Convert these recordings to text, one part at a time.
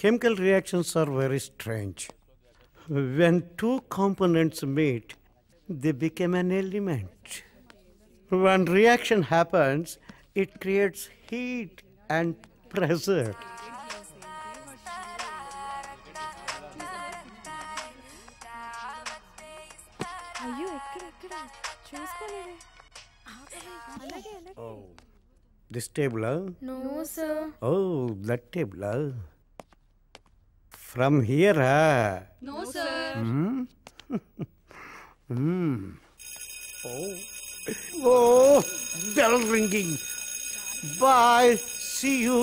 chemical reactions are very strange. When two components meet, they become an element. When reaction happens, it creates heat and pressure. అయ్యో ఎక్కడ ఎక్కడ చూసుకోలేదే అలాగే అలాగే Oh, this table, huh? No sir Oh, that table, huh? From here, huh? No sir Hmm? hmm. Oh. Oh, bell ringing. Bye. See you.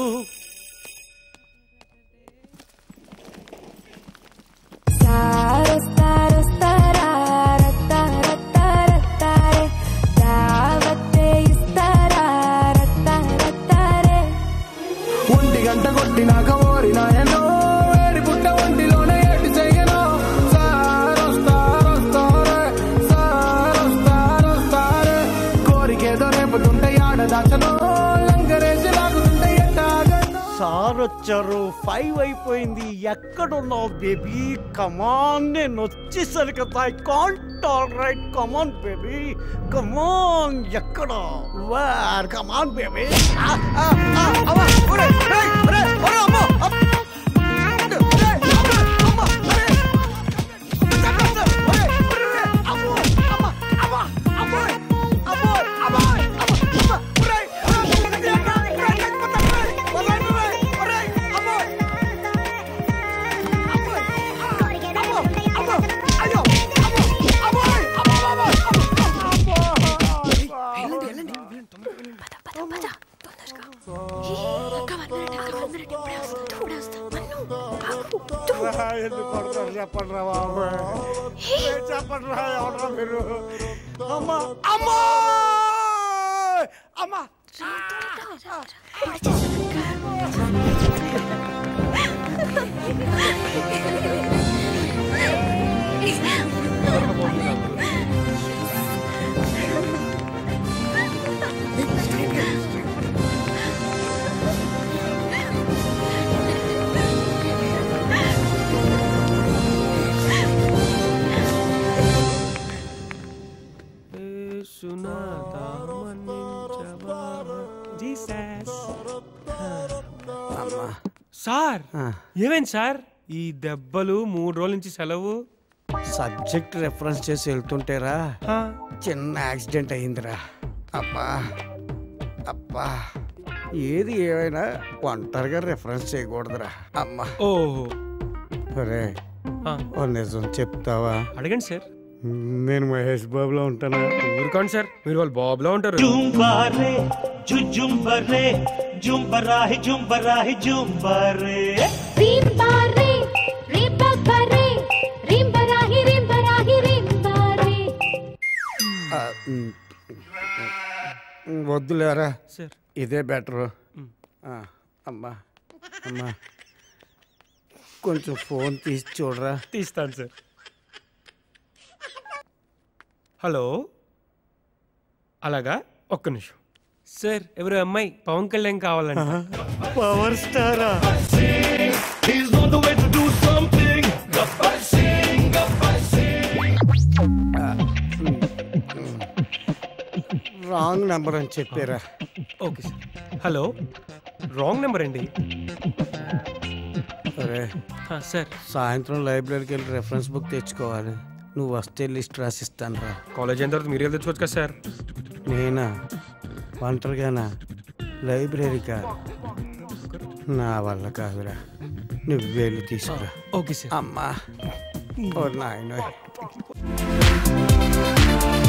ఒంటి గంట కొట్టినాక ఓరి నాయనో వేడి పుట్ట ఒంటిలోనే ఏటి చెయ్యను సార్ వస్తారు వస్తారే సార్ వస్తారు వస్తారే కోరికేదో రేపుతుంటే ఆడ దాచను లంకరేసి లాగుతుంటే ఎట్టాగను సార్ వచ్చారు ఫైవ్ అయిపోయింది ఎక్కడున్నావు బేబీ కమాన్ నేను వచ్చేసరికి I can't all right come on baby come on ఎక్కడ వేర్ కమాన్ బేబీ ఎందుకు కొడతారు చెప్పండి రా బాబు చెప్పండి రా ఎవడరా మీరు అమ్మా అమ్మా అమ్మా అమ్మా సార్ ఆ. ఏమైంది సార్ ఈ దెబ్బలు మూడు రోజుల నుంచి సెలవు సబ్జెక్ట్ రెఫరెన్స్ చేసి వెళ్తుంటేరా ఆ, చిన్న యాక్సిడెంట్ అయిందిరా అబ్బా అబ్బా ఏది ఏమైనా ఒంటరిగా రెఫరెన్స్ చేయకూడదురా అమ్మా ఓహో ఒరే ఆ, ఓ నిజం చెప్తావా అడగండి సార్ నేను మహేష్ బాబులో ఉంటానా ఊరుకోండి సార్ మీరు వాళ్ళు బాబులో ఉంటారు జుంబారే జుజుంబరే జుంబరాహి జుంబరాహి జుంబరే రింబారే రింబరే రింబరాహి రింబరాహి రింబారే ఆ, ఉమ్, ఉమ్, వద్దులేరా సార్ ఇదే బెటరు అమ్మా అమ్మా కొంచెం ఫోన్ తీసి చూడరా తీస్తాను సార్ హలో అలాగా ఒక్క నిమిషం సార్ ఎవరు అమ్మాయి పవన్ కళ్యాణ్ కావాలంట పవర్ స్టారా He's on the way to do something Gabasing, gabasing wrong number అని చెప్పారా okay sir hello wrong number అండి అరే ఆ, సార్ సాయంత్రం లైబ్రరీకి వెళ్ళి రెఫరెన్స్ బుక్ తెచ్చుకోవాలి నువ్వు వస్తే లిస్ట్ రాసిస్తాను రా కాలేజ్ అయిన తర్వాత మీరే తెచ్చుకోవచ్చు కదా సార్ నేనా ఒంటరిగానా లైబ్రరీకా నా వల్ల కాదురా నువ్వు వెళ్ళి తీసుకురా ఓకే సార్ అమ్మా ఓ నాయన